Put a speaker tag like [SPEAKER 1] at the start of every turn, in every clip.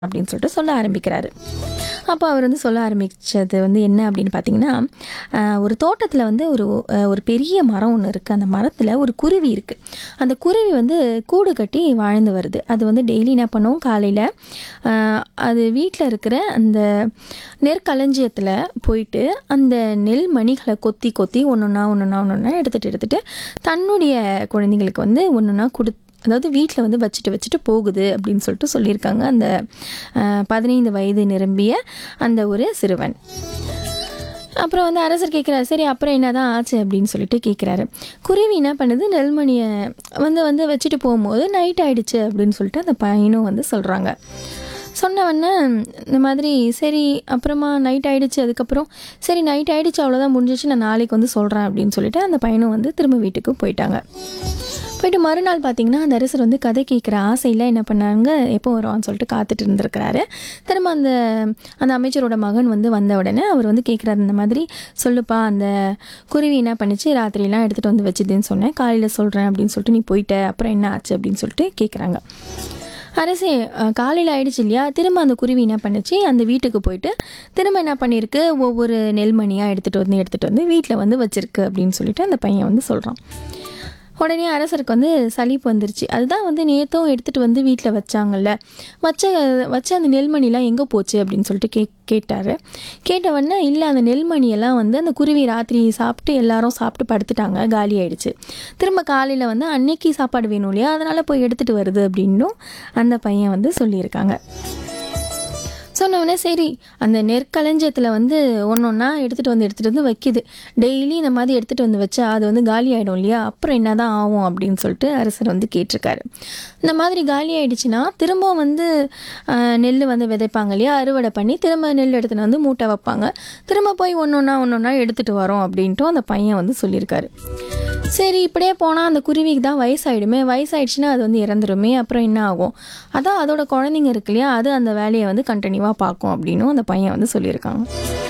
[SPEAKER 1] அப்படின்னு சொல்லிட்டு சொல்ல ஆரம்பிக்கிறாரு அப்போ அவர் வந்து சொல்ல ஆரம்பித்தது வந்து என்ன அப்படின்னு பார்த்தீங்கன்னா ஆஹ், ஒரு தோட்டத்தில் வந்து ஒரு ஆஹ், ஒரு பெரிய மரம் ஒன்று இருக்குது அந்த மரத்தில் ஒரு குருவி இருக்குது அந்த குருவி வந்து கூடு கட்டி வாழ்ந்து வருது அது வந்து டெய்லி என்ன பண்ணும் காலையில் அது வீட்டில் இருக்கிற அந்த நெற்களஞ்சியத்தில் போயிட்டு அந்த நெல் மணிகளை கொத்தி கொத்தி ஒன்று ஒன்றா ஒன்று ஒன்றா ஒன்று ஒன்றா எடுத்துகிட்டு எடுத்துகிட்டு தன்னுடைய குழந்தைங்களுக்கு வந்து ஒன்று ஒன்றா கொடு அதாவது வீட்டில் வந்து வச்சுட்டு வச்சுட்டு போகுது அப்படின்னு சொல்லிட்டு சொல்லியிருக்காங்க அந்த அஹ், பதினைந்து வயது நிரம்பிய அந்த ஒரு சிறுவன் அப்புறம் வந்து அரசர் கேட்குறாரு சரி அப்புறம் என்னதான் ஆச்சு அப்படின்னு சொல்லிட்டு கேட்குறாரு குருவி என்ன பண்ணுது நெல்மணியை வந்து வந்து வச்சுட்டு போகும்போது நைட் ஆயிடுச்சு அப்படின்னு சொல்லிட்டு அந்த பையனும் வந்து சொல்கிறாங்க சொன்ன உடனே இந்த மாதிரி சரி அப்புறமா நைட் ஆயிடுச்சு அதுக்கப்புறம் சரி நைட் ஆயிடுச்சு அவ்வளோதான் முடிஞ்சிச்சு நான் நாளைக்கு வந்து சொல்கிறேன் அப்படின்னு சொல்லிட்டு அந்த பையனும் வந்து திரும்ப வீட்டுக்கு போயிட்டாங்க போயிட்டு மறுநாள் பார்த்தீங்கன்னா அந்த அரசர் வந்து கதை கேட்குற ஆசையில் என்ன பண்ணாங்க எப்போ வருவான்னு சொல்லிட்டு காத்துட்டு இருந்திருக்கிறாரு திரும்ப அந்த அந்த அமைச்சரோட மகன் வந்து வந்த உடனே அவர் வந்து கேட்குறாரு இந்த மாதிரி சொல்லுப்பா அந்த குருவி என்ன பண்ணுச்சு ராத்திரிலாம் எடுத்துகிட்டு வந்து வச்சுதுன்னு சொன்னேன் காலையில் சொல்கிறேன் அப்படின்னு சொல்லிட்டு நீ போயிட்ட அப்புறம் என்ன ஆச்சு அப்படின்னு சொல்லிட்டு கேட்குறாங்க அரசே காலையில் ஆயிடுச்சு இல்லையா திரும்ப அந்த குருவி என்ன பண்ணுச்சு அந்த வீட்டுக்கு போயிட்டு திரும்ப என்ன பண்ணியிருக்கு ஒவ்வொரு நெல்மணியாக எடுத்துகிட்டு வந்து எடுத்துகிட்டு வந்து வீட்டில் வந்து வச்சிருக்கு அப்படின்னு சொல்லிட்டு அந்த பையன் வந்து சொல்கிறான் உடனே அரசருக்கு வந்து சலிப்பு வந்துருச்சு அதுதான் வந்து நேற்றும் எடுத்துகிட்டு வந்து வீட்டில் வச்சாங்கல்ல வச்ச வச்ச அந்த நெல்மணிலாம் எங்கே போச்சு அப்படின்னு சொல்லிட்டு கே கேட்டார் கேட்டவொடனே இல்லை அந்த நெல்மணியெல்லாம் வந்து அந்த குருவி ராத்திரி சாப்பிட்டு எல்லாரும் சாப்பிட்டு படுத்துட்டாங்க காலி ஆயிடுச்சு திரும்ப காலையில் வந்து அன்னைக்கு சாப்பாடு வேணும் இல்லையா அதனால் போய் எடுத்துகிட்டு வருது அப்படின்னும் அந்த பையன் வந்து சொல்லியிருக்காங்க சொன்னவொடனே சரி அந்த நெற்களஞ்சியத்தில் வந்து ஒன்று ஒன்றா எடுத்துகிட்டு வந்து எடுத்துகிட்டு வந்து வைக்கிது டெய்லி இந்த மாதிரி எடுத்துகிட்டு வந்து வச்சா அது வந்து காலி ஆகிடும் இல்லையா அப்புறம் என்ன தான் ஆகும் அப்படின்னு சொல்லிட்டு அரசர் வந்து கேட்டிருக்காரு இந்த மாதிரி காலி ஆயிடுச்சுன்னா திரும்ப வந்து ஆஹ், நெல் வந்து விதைப்பாங்க இல்லையா அறுவடை பண்ணி திரும்ப நெல் எடுத்துகிட்டு வந்து மூட்டை வைப்பாங்க திரும்ப போய் ஒன்று ஒன்றா ஒன்று ஒன்றா எடுத்துகிட்டு வரோம் அப்படின்ட்டும் அந்த பையன் வந்து சொல்லியிருக்காரு சரி இப்படியே போனால் அந்த குருவிக்கு தான் வயசாயிடுமே வயசாயிடுச்சுன்னா அது வந்து இறந்துருமே அப்புறம் என்ன ஆகும் அதான் அதோட குழந்தைங்க இருக்கு இல்லையா அது அந்த வேலையை வந்து கண்டினியூவாக பார்க்கும் அப்படின்னும் அந்த பையன் வந்து சொல்லியிருக்காங்க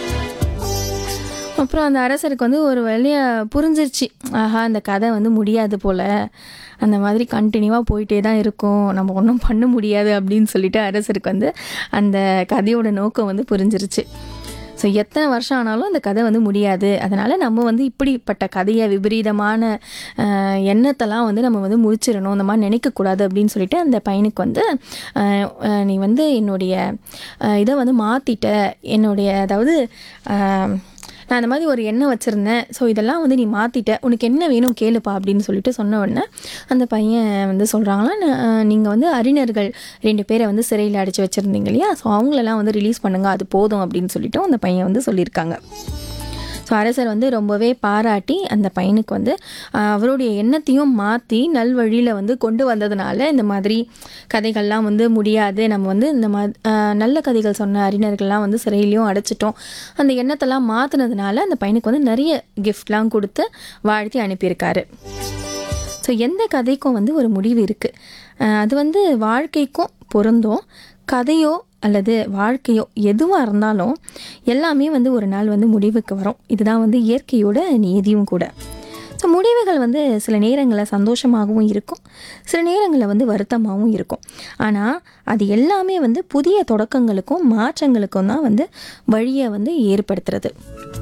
[SPEAKER 1] அப்புறம் அந்த அரசருக்கு வந்து ஒரு வழியை புரிஞ்சிருச்சு ஆஹா அந்த கதை வந்து முடியாது போல் அந்த மாதிரி கண்டினியூவாக போயிட்டே தான் இருக்கும் நம்ம ஒன்றும் பண்ண முடியாது அப்படின்னு சொல்லிட்டு அரசருக்கு வந்து அந்த கதையோட நோக்கம் வந்து புரிஞ்சிருச்சு ஸோ எத்தனை வருஷம் ஆனாலும் அந்த கதை வந்து முடியாது அதனால் நம்ம வந்து இப்படிப்பட்ட கதையை விபரீதமான ஆஹ், எண்ணத்தெல்லாம் வந்து நம்ம வந்து முடிச்சிடணும் இந்த மாதிரி நினைக்கக்கூடாது அப்படின்னு சொல்லிட்டு அந்த பையனுக்கு வந்து ஆஹ், ஆஹ், நீ வந்து என்னுடைய ஆஹ், இதை வந்து மாற்றிட்ட என்னுடைய அதாவது ஆஹ், நான் அந்த மாதிரி ஒரு எண்ணம் வச்சுருந்தேன் ஸோ இதெல்லாம் வந்து நீ மாற்றிட்ட உனக்கு என்ன வேணும் கேளுப்பா அப்படின்னு சொல்லிட்டு சொன்ன உடனே அந்த பையன் வந்து சொல்கிறாங்களா நீங்கள் வந்து அறிஞர்கள் ரெண்டு பேரை வந்து சிறையில் அடைச்சி வச்சுருந்தீங்க இல்லையா ஸோ அவங்களெல்லாம் வந்து ரிலீஸ் பண்ணுங்க அது போதும் அப்படின்னு சொல்லிட்டு அந்த பையன் வந்து சொல்லியிருக்காங்க ஸோ அரசர் வந்து ரொம்பவே பாராட்டி அந்த பையனுக்கு வந்து ஆஹ், அவருடைய எண்ணத்தையும் மாற்றி நல்வழியில் வந்து கொண்டு வந்ததுனால இந்த மாதிரி கதைகள்லாம் வந்து முடியாது நம்ம வந்து இந்த மா ஆஹ், நல்ல கதைகள் சொன்ன அறிஞர்கள்லாம் வந்து சிறையிலையும் அடைச்சிட்டோம் அந்த எண்ணத்தெல்லாம் மாற்றினதுனால அந்த பையனுக்கு வந்து நிறைய கிஃப்ட்லாம் கொடுத்து வாழ்த்தி அனுப்பியிருக்காரு ஸோ எந்த கதைக்கும் வந்து ஒரு முடிவு இருக்குது அது வந்து வாழ்க்கைக்கும் பொருந்தும் கதையோ அல்லது வாழ்க்கையோ எதுவாக இருந்தாலும் எல்லாமே வந்து ஒரு நாள் வந்து முடிவுக்கு வரும் இதுதான் வந்து இயற்கையோட நியதியும் கூட ஸோ முடிவுகள் வந்து சில நேரங்களில் சந்தோஷமாகவும் இருக்கும் சில நேரங்களில் வந்து வருத்தமாகவும் இருக்கும் ஆனால் அது எல்லாமே வந்து புதிய தொடக்கங்களுக்கும் மாற்றங்களுக்கும் தான் வந்து வழியை வந்து ஏற்படுத்துறது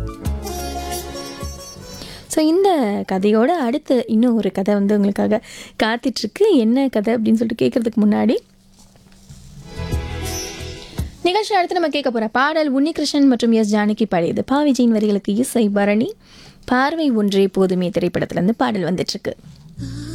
[SPEAKER 1] ஸோ இந்த கதையோட அடுத்து இன்னும் ஒரு கதை வந்து உங்களுக்காக காத்துட்ருக்கு என்ன கதை அப்படின்னு சொல்லிட்டு கேட்குறதுக்கு முன்னாடி நிகழ்ச்சி அடுத்து நம்ம கேட்க போகிற பாடல் உன்னிகிருஷ்ணன் மற்றும் எஸ் ஜானகி பாடியது பாவிஜியின் வரிகளுக்கு இசை பரணி பார்வை ஒன்றே போதுமே திரைப்படத்துலேருந்து பாடல் வந்துட்டுருக்கு